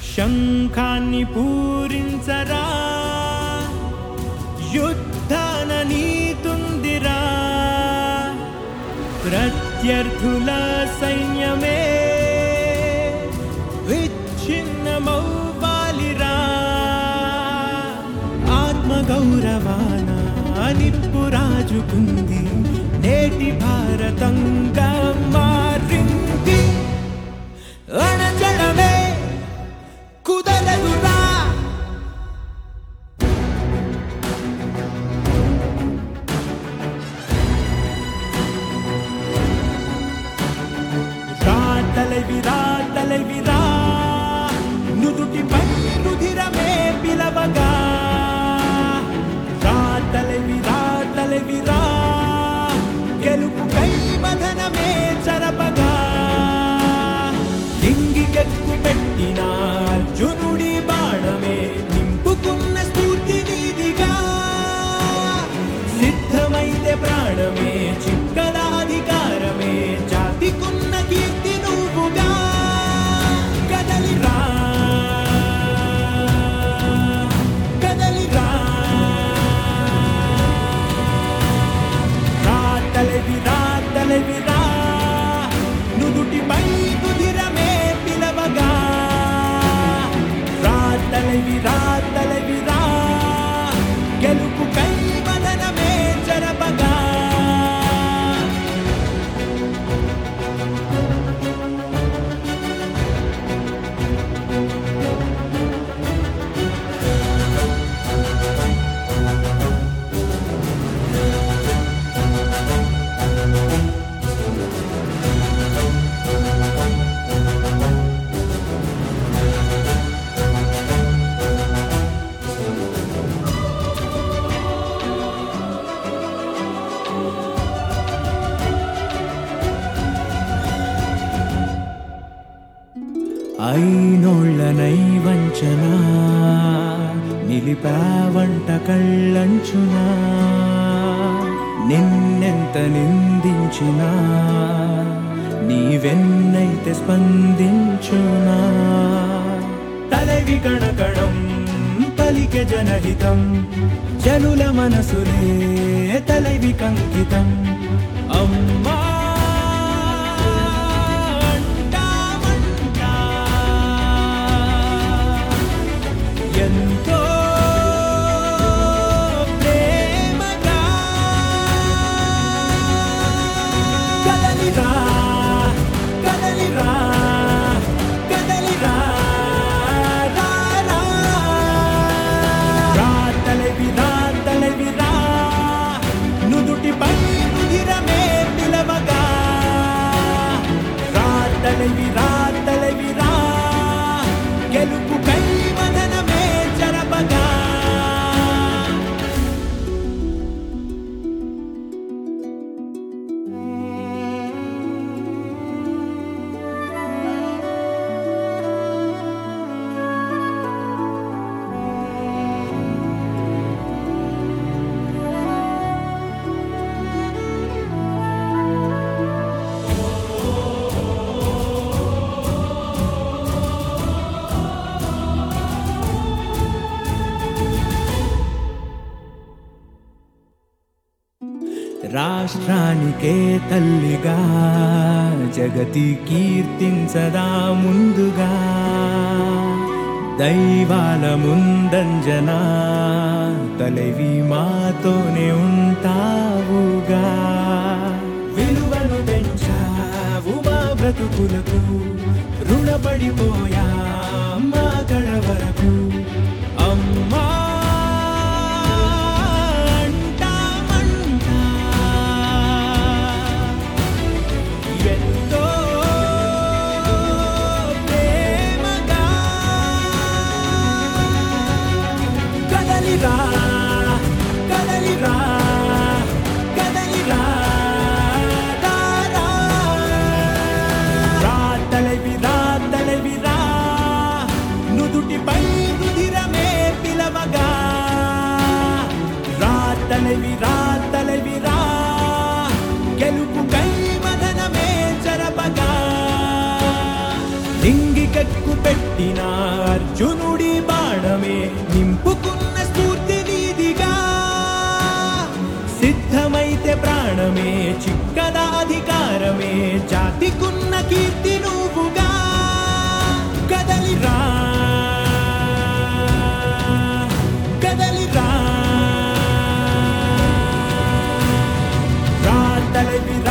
శంఖాన్ని పూరించరా యుద్ధాన నీతుందిరా ప్రత్యర్థుల సైన్యమే విచ్ఛిన్నమౌపాలిరా ఆత్మగౌరవాన నిప్పు రాజుకుంది నేటి భారతంగా మారింది అణచడమే కుదరదురా రాతలవిరా తలవిరా నుదుటిపై రుధిరమే పిలవగా రాతలవిరా తలవిరా గెలుపుకై మదనమే చరపగా లింగికెక్కు పెట్టిన అర్జునుడి బాణమే నింపుకున్న స్ఫూర్తి నీదిగా సిద్ధమైతే ప్రాణమే చిక్కల అధికారమే జాతికున్న కీర్తి నువ్వుగా కదలిరా కదలిరా రాతలవిరా తలవిరా నుదుటిపై కుదిరమే పిలవగా రాతలవిరా తలవిరా గెలుపు కై వదనమే జరపగా అయినోళ్ళనై వంచన నిలిపావంట కళ్ళంచునా నిన్నెంత నిందించినా నీవెన్నైతే స్పందించునా తలవి కణకణం పలికె జనహితం జనుల మనసులే తలవి కంకితం అమ్మా అంటామంటా ఎంతో ప్రేమగా కదలిరా కదలిరా కదలిరా రా, రా. రా తలవిరా తలవిరా నుదుటిపై రుధిరమే పిలవగా రా తలవిరా తలవిరా గెలుపు కై వదనమే జరపగా రాష్ట్రానికే తల్లిగా జగతి కీర్తించదా ముందుగా దైవాల ముందంజనా తలవి మాతోనే ఉంటావుగా విలువను పెంచావు మా బ్రతుకులకు రుణపడిపోయా మా కడ వరకు అమ్మా అంటామంటా ఎంతో ప్రేమగా కదలిరా కదలిరా కదలిరా రా, రా. రా తలవిరా తలవిరా నుదుటిపై రుధిరమే పిలవగా రా తలవిరా తలవిరా గెలుపు కై వదనమే జరపగా లింగికెక్కు పెట్టిన అర్జునుడి బాణమే నింపుకున్న స్ఫూర్తి నీదిగా సిద్ధమైతే ప్రాణమే చిక్కద అధికారమే జాతికున్న కీర్తి నువ్వుగా కదలిరా కదలిరా రా తలవిరా